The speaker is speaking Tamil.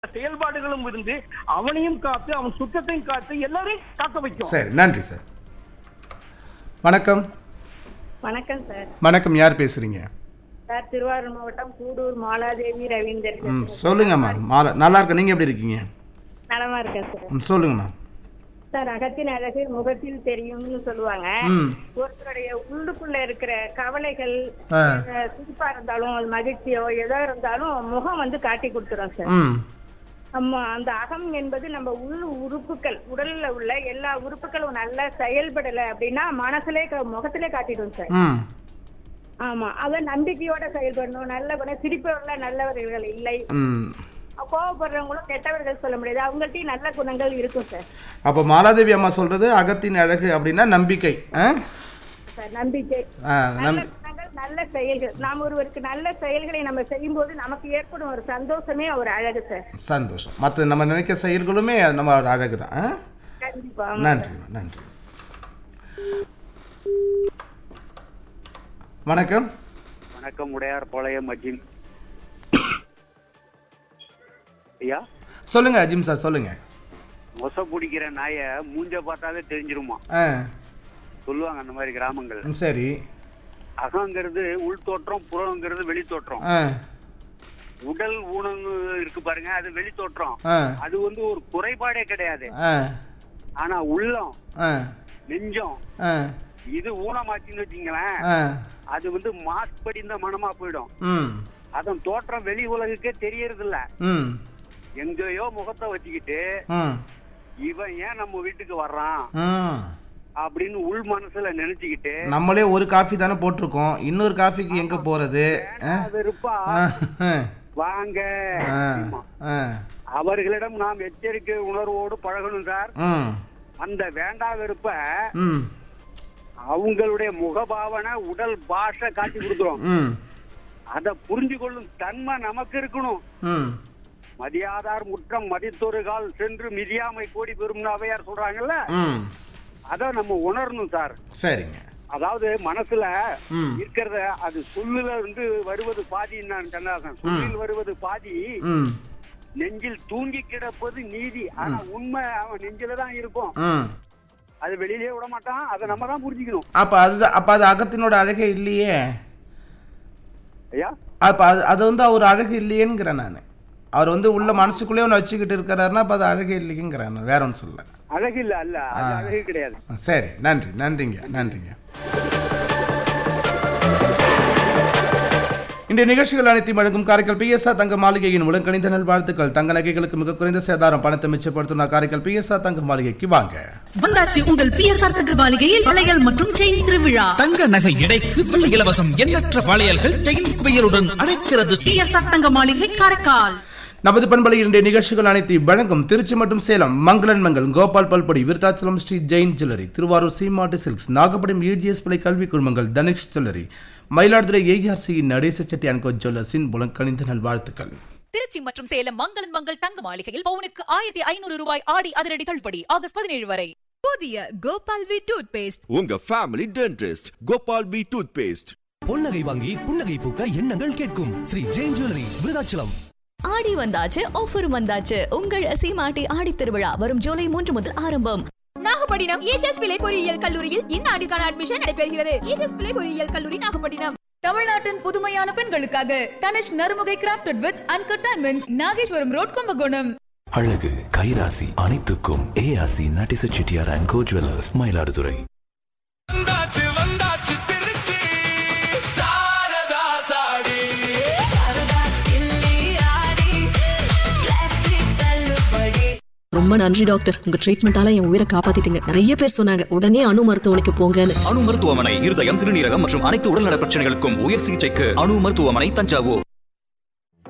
செயல்பாடுகளும் இருந்து அவனையும் காத்து அவன் சுத்தத்தையும் காத்து எல்லாரையும் காக்க வைக்கும் சரி நன்றி சார் வணக்கம் வணக்கம் சார் வணக்கம் யார் பேசுறீங்க சார் திருவாரூர் மாவட்டம் கூடூர் மாலாதேவி ரவீந்தர் ம் சொல்லுங்கம்மா மாலா நல்லா இருக்கேன் நீங்கள் எப்படி இருக்கீங்க நலமா இருக்கேன் சார் ம் சொல்லுங்கம்மா சார் அகத்தின் அழகு முகத்தில் தெரியும்னு சொல்லுவாங்க ம் ஒருத்தருடைய உள்ளுக்குள்ள இருக்கிற கவலைகள் ஆ. அஹ், சிரிப்பா இருந்தாலும் அது மகிழ்ச்சியோ எதோ இருந்தாலும் முகம் வந்து காட்டி கொடுத்துரும் சார் ம் ஆமா அந்த அகம் என்பது நம்ம உள் உறுப்புகள் உடல்ல உள்ள எல்லா உறுப்புகளும் நல்லா செயல்படல அப்படின்னா மனசுலே க- முகத்திலே காட்டிடும் சார் ம் ஆமா அத நம்பிக்கையோட செயல்படணும் நல்ல குணம் சிரிப்பவர்கள நல்லவர்கள் இல்லை ம் கோவப்படுறவங்களும் கெட்டவர்கள் சொல்ல முடியாது அவங்கள்ட்டயும் நல்ல குணங்கள் இருக்கும் சார் அப்போ மாலாதேவி அம்மா சொல்றது அகத்தின் அழகு அப்படின்னா நம்பிக்கை ஆ சார் நம்பிக்கை ஆ, நல்ல நம்பி குணங்கள் நல்ல செயல்கள் நாம் ஒருவருக்கு நல்ல செயல்களை நம்ம செய்யும்போது நமக்கு ஏற்படும் ஒரு சந்தோஷமே ஒரு அழகு சார் சந்தோஷம் மற்ற நம்ம நினைக்க செயல்களுமே நம்ம அழகு தான் ஆ? கண்டிப்பா நன்றி நன்றி வணக்கம் வணக்கம் உடையார் பாளையம் அஜிம் ஐயா சொல்லுங்க அஜிம் சார் சொல்லுங்க மொச பிடிக்கிற நாயை மூஞ்ச பார்த்தாலே தெரிஞ்சிருமா ஆ சொல்லுவாங்க அந்த மாதிரி கிராமங்கள் ம், சரி அகங்கிறது உள் தோற்றம் புறங்கிறது வெளி தோற்றம் ஆ உடல் ஊனம் இருக்கு பாருங்க அது வெளி தோற்றம் ஆ அது வந்து ஒரு குறைபாடே கிடையாது ஆ ஆனா உள்ளம் ஆ நெஞ்சம் ஆ இது ஊனமாச்சுன்னு வச்சுங்களேன் ஆ அது வந்து மாஸ் படிந்த மனமா போயிடும் ம் அதன் தோற்றம் வெளி உலகுக்கே தெரியறது இல்ல ம் எங்கேயோ முகத்தை வச்சுக்கிட்டு ம் இவன் ஏன் நம்ம வீட்டுக்கு வர்றான் ம் அப்படின்னு உள் மனசுல நினைச்சுக்கிட்டு நம்மளே ஒரு காஃபி தானே போட்டிருக்கோம் இன்னொரு காஃபிக்கு எங்க போறது ஆ? வெறுப்பா ஆ, வாங்க ஆ, அப்படிமா. ஆ, அவர்களிடம் நாம் எச்சரிக்கை உணர்வோடு பழகணும் சார் ம், அந்த வேண்டா வெறுப்ப ம், அவங்களுடைய முகபாவனை உடல் பாஷை காட்டி கொடுத்துரும் ம், அத புரிஞ்சு கொள்ளும் தன்மை நமக்கு இருக்கணும் ம். மதியாதார் முற்றம் மதித்தொரு கால் சென்று மிதியாமை கோடி பெறும்னு அவையார் சொல்றாங்கல்ல ம். அத நம்ம உணரணும் சார் சரிங்க அதாவது மனசுல ம். இருக்கிறத அது சொல்லுல இருந்து வருவது பாதி நான் கண்ணாசன் சொல்லில் வருவது பாதி ம், நெஞ்சில் தூங்கி கிடப்பது நீதி ஆனா உண்மை அவன் நெஞ்சில தான் இருக்கும் ம். அது வெளியிலே விட மாட்டான் அதை நம்ம தான் புரிஞ்சுக்கணும் அப்ப அதுதான் அப்ப அது அகத்தினோட அழகே இல்லையே ஐயா அப்ப அது அது வந்து அவர் அழகு இல்லையேங்கிறேன் நான் அவர் வந்து உள்ள மனசுக்குள்ளே ஒன்று வச்சுக்கிட்டு இருக்கிறாருன்னா அப்ப அது அழகே இல்லைங்கிறேன் நான் வேற ஒன்றும் சொல்ல அழகு இல்ல அல்ல அது அழகு கிடையாது சரி நன்றி நன்றிங்க நன்றிங்க இன்றைய நிகழ்ச்சிகள் அனைத்தையும் வழங்கும் காரைக்கால் பிஎஸ்ஆர் தங்க மாளிகையின் உலகணிந்த நல்வாழ்த்துக்கள் தங்க நகைகளுக்கு மிக குறைந்த சேதாரம் பணத்தை மிச்சப்படுத்தும் காரைக்கால் பிஎஸ்ஆர் தங்க மாளிகைக்கு வாங்க வந்தாச்சு உங்கள் பிஎஸ்ஆர் தங்க மாளிகையில் வளையல் மற்றும் செயின் திருவிழா தங்க நகை எடைக்கு வெள்ளி இலவசம் எண்ணற்ற வளையல்கள் செயின் குவியலுடன் அழைக்கிறது பிஎஸ்ஆர் தங்க மாளிகை காரைக்கால் நமது பண்பலை இன்றைய நிகழ்ச்சிகள் அனைத்தையும் வழங்கும் திருச்சி மற்றும் சேலம் மங்களன் மங்கல் கோபால் பல்படி விருத்தாச்சலம் ஸ்ரீ ஜெயின் ஜுவல்லரி திருவாரூர் சீமாட்டு சில்க்ஸ் நாகப்பட்டினம் யூஜிஎஸ் பிள்ளை கல்வி குழுமங்கள் தனிஷ் ஜுவல்லரி மயிலாடுதுறை ஏஆர்சியின் நடேச செட்டி அன்கோ ஜுவல்லர்ஸின் புலங்கணிந்த நல்வாழ்த்துக்கள் திருச்சி மற்றும் சேலம் மங்களன் மங்கள் தங்க மாளிகையில் பவுனுக்கு ஆயிரத்தி ஐநூறு ரூபாய் ஆடி அதிரடி தள்ளுபடி ஆகஸ்ட் பதினேழு வரை புதிய கோபால் வி டூத் பேஸ்ட் உங்க family dentist Gopal P toothpaste பொன்னகை வாங்கி புன்னகை பூக்க எண்ணங்கள் கேட்கும் ஸ்ரீ ஜெயின் ஜுவல்லரி விருதாச்சலம் ஆடி வந்தாச்சு ஆஃபர் வந்தாச்சு உங்கள் சீமாட்டி ஆடி திருவிழா வரும் ஜூலை மூன்று முதல் ஆரம்பம் நாகப்பட்டினம் ஏஜஸ் பிள்ளை பொறியியல் கல்லூரியில் இந்த ஆண்டிற்கான அட்மிஷன் நடைபெறுகிறது ஏஜஸ் பிள்ளை பொறியியல் கல்லூரி நாகப்பட்டினம் தமிழ்நாட்டின் புதுமையான பெண்களுக்காக Tanishq Narumugai crafted with uncut diamonds Nageswaram road Kumbakonam அழகு கைராசி அனைத்துக்கும் A R C Natesa Chettiar and co jewellers Mayiladuthurai வந்தாச்சு வந்தாச்சு திருச்சி சாரதா சாடி ரொம்ப நன்றி டாக்டர் உங்க ட்ரீட்மெண்டால என் உயிரை காப்பாத்திட்டீங்க நிறைய பேர் சொன்னாங்க உடனே அணு மருத்துவமனைக்கு போங்கன்னு அணு மருத்துவமனை இருதயம் சிறுநீரகம் மற்றும் அனைத்து உடல்நல பிரச்சனைகளுக்கும் உயர் சிகிச்சைக்கு அணு மருத்துவமனை தஞ்சாவூர்